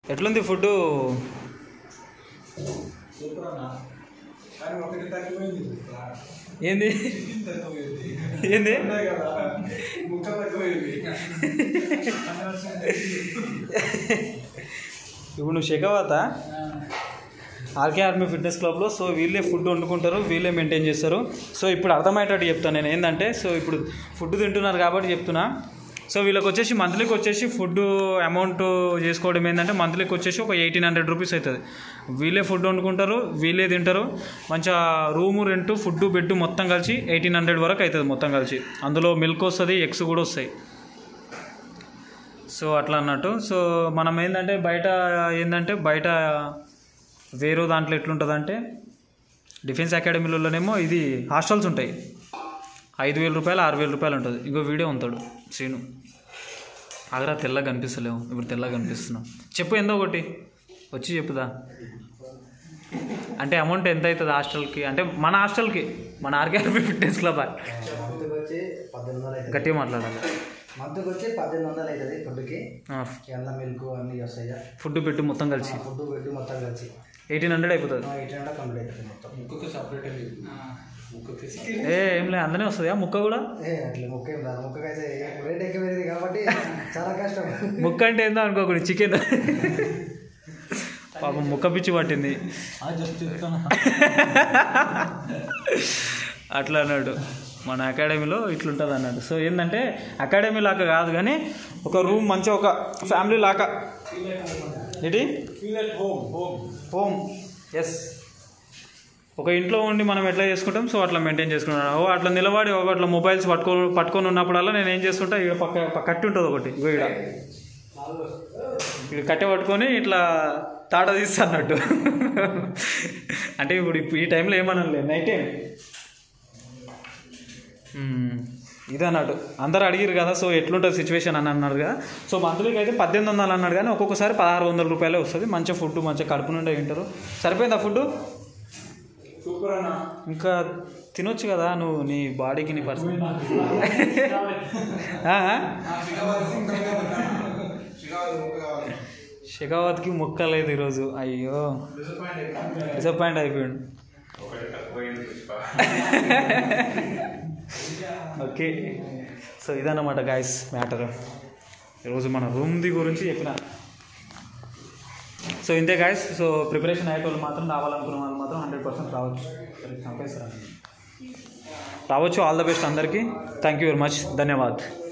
ఎట్లుంది food super అన్న కానీ ఒకటి తగ్గిపోయింది ఏంది చికెన్ తగ్గిపోయింది ఏంది ఉన్నాయి కదా ముక్క తగ్గిపోయింది ఇప్పుడు నువ్వు షెకవాత ఆర్కే ఆర్మీ ఫిట్నెస్ క్లబ్లో సో వీళ్ళే ఫుడ్ వండుకుంటారు వీళ్ళే మెయింటైన్ చేస్తారు సో ఇప్పుడు అర్థమయ్యేటట్టు చెప్తాను నేను ఏంటంటే సో ఇప్పుడు ఫుడ్ తింటున్నారు కాబట్టి చెప్తున్నా సో వీళ్ళకి వచ్చేసి మంత్లీకి వచ్చేసి ఫుడ్ అమౌంట్ చేసుకోవడం ఏంటంటే మంత్లీకి వచ్చేసి ఒక ఎయిటీన్ హండ్రెడ్ రూపీస్ అవుతుంది వీళ్ళే ఫుడ్ వండుకుంటారు వీళ్ళే తింటారు మంచిగా రూము రెంట్ ఫుడ్ బెడ్ మొత్తం కలిసి ఎయిటీన్ హండ్రెడ్ వరకు అవుతుంది మొత్తం కలిసి అందులో మిల్క్ వస్తుంది ఎగ్స్ కూడా వస్తాయి సో అట్లా అన్నట్టు సో మనం ఏంటంటే బయట ఏంటంటే బయట వేరే దాంట్లో ఎట్లుంటుందంటే డిఫెన్స్ అకాడమీలలోనేమో ఇది హాస్టల్స్ ఉంటాయి ఐదు వేల రూపాయలు ఆరు వేల రూపాయలు ఉంటుంది ఇంకో వీడియో ఉంటాడు శ్రీను ఆగరా తెల్లగా కనిపిస్తలేవు ఇప్పుడు తెల్లగా కనిపిస్తున్నాం చెప్పు ఎంతో ఒకటి వచ్చి చెప్పుదా అంటే అమౌంట్ ఎంత అవుతుంది హాస్టల్కి అంటే మన హాస్టల్కి మన ఆర్కేఆర్పి ఫిట్నెస్ క్లబ్ మంత్కి వచ్చి పద్దెనిమిది వందలు అవుతుంది గట్టిగా మాట్లాడాలి మంత్కి వచ్చి పద్దెనిమిది వందలు అవుతుంది ఫుడ్కి ఆ, కింద మిల్క్ అన్నీ వస్తాయి ఫుడ్ పెట్టి మొత్తం కలిసి ఫుడ్ బెడ్ మొత్తం కలిసి ఎయిటీన్ హండ్రెడ్ అయిపోతుంది ఎయిట్ హండ్రెడ్ కంప్లీట్ అవుతుంది మొత్తం ముక్కకు సపరేట్ ముక్కకి ఏ ఏం లేదు అందనే వస్తుంది ముక్క కూడా ఏ అట్లా ముక్క ఏం రాదు ముక్కకైతే రేట్ ఎక్కువ కాబట్టి చాలా కష్టం ముక్క అంటే ఏందో అనుకోకూడదు చికెన్ పాపం ముక్క పిచ్చి పట్టింది జస్ట్ చెప్తాను అట్లా అన్నాడు మన అకాడమీలో ఇట్లుంటుంది అన్నాడు సో ఏంటంటే అకాడమీ లాగా కాదు కానీ ఒక రూమ్ మంచిగా ఒక ఫ్యామిలీ లాగా ఏంటి feel at home home home yes ఒక ఇంట్లో ఉండి మనం ఎట్లా చేసుకుంటాం సో అట్లా మెయింటైన్ చేసుకుంటాం ఓ అట్లా నిలబడి ఒక అట్లా మొబైల్స్ పట్టుకో పట్టుకొని ఉన్నప్పుడల్లా నేను ఏం చేసుకుంటా ఇక్కడ పక్క పక్క కట్టి ఉంటుంది ఒకటి ఇగో ఇక్కడ ఇక్కడ కట్టె పట్టుకొని ఇట్లా తాట తీస్తా అన్నట్టు అంటే ఇప్పుడు ఇప్పు- ఈ టైంలో ఏమనలే నైట్ టైం ఇది అన్నట్టు అందరు అడిగిరు కదా సో ఎట్లుంటుంది సిచ్యువేషన్ అని అన్నారు కదా సో మంత్లీకి అయితే పద్దెనిమిది వందలు అన్నాడు కానీ ఒక్కొక్కసారి పదహారు వందల రూపాయలే వస్తుంది మంచిగా ఫుడ్ మంచిగా కడుపు నుండి తింటారు సరిపోయిందా ఫుడ్ సూపర్ అన్న ఇంకా తినొచ్చు కదా నువ్వు నీ బాడీకి నీ పర్సన్ షెకావత్కి ముక్క లేదు ఈరోజు అయ్యో డిసప్పాయింట్ అయిపోయాడు ఓకే సో ఇదన్నమాట గాయస్ మ్యాటర్ ఈరోజు మన రూమ్ది గురించి చెప్పిన సో ఇంతే గాయస్ సో ప్రిపరేషన్ అయ్యేటోళ్ళు మాత్రం రావాలనుకున్న వాళ్ళు మాత్రం హండ్రెడ్ పర్సెంట్ రావచ్చు సరే, చంపేస్తారా రావచ్చు ఆల్ ద బెస్ట్ అందరికీ థ్యాంక్ యూ వెరీ మచ్ ధన్యవాద్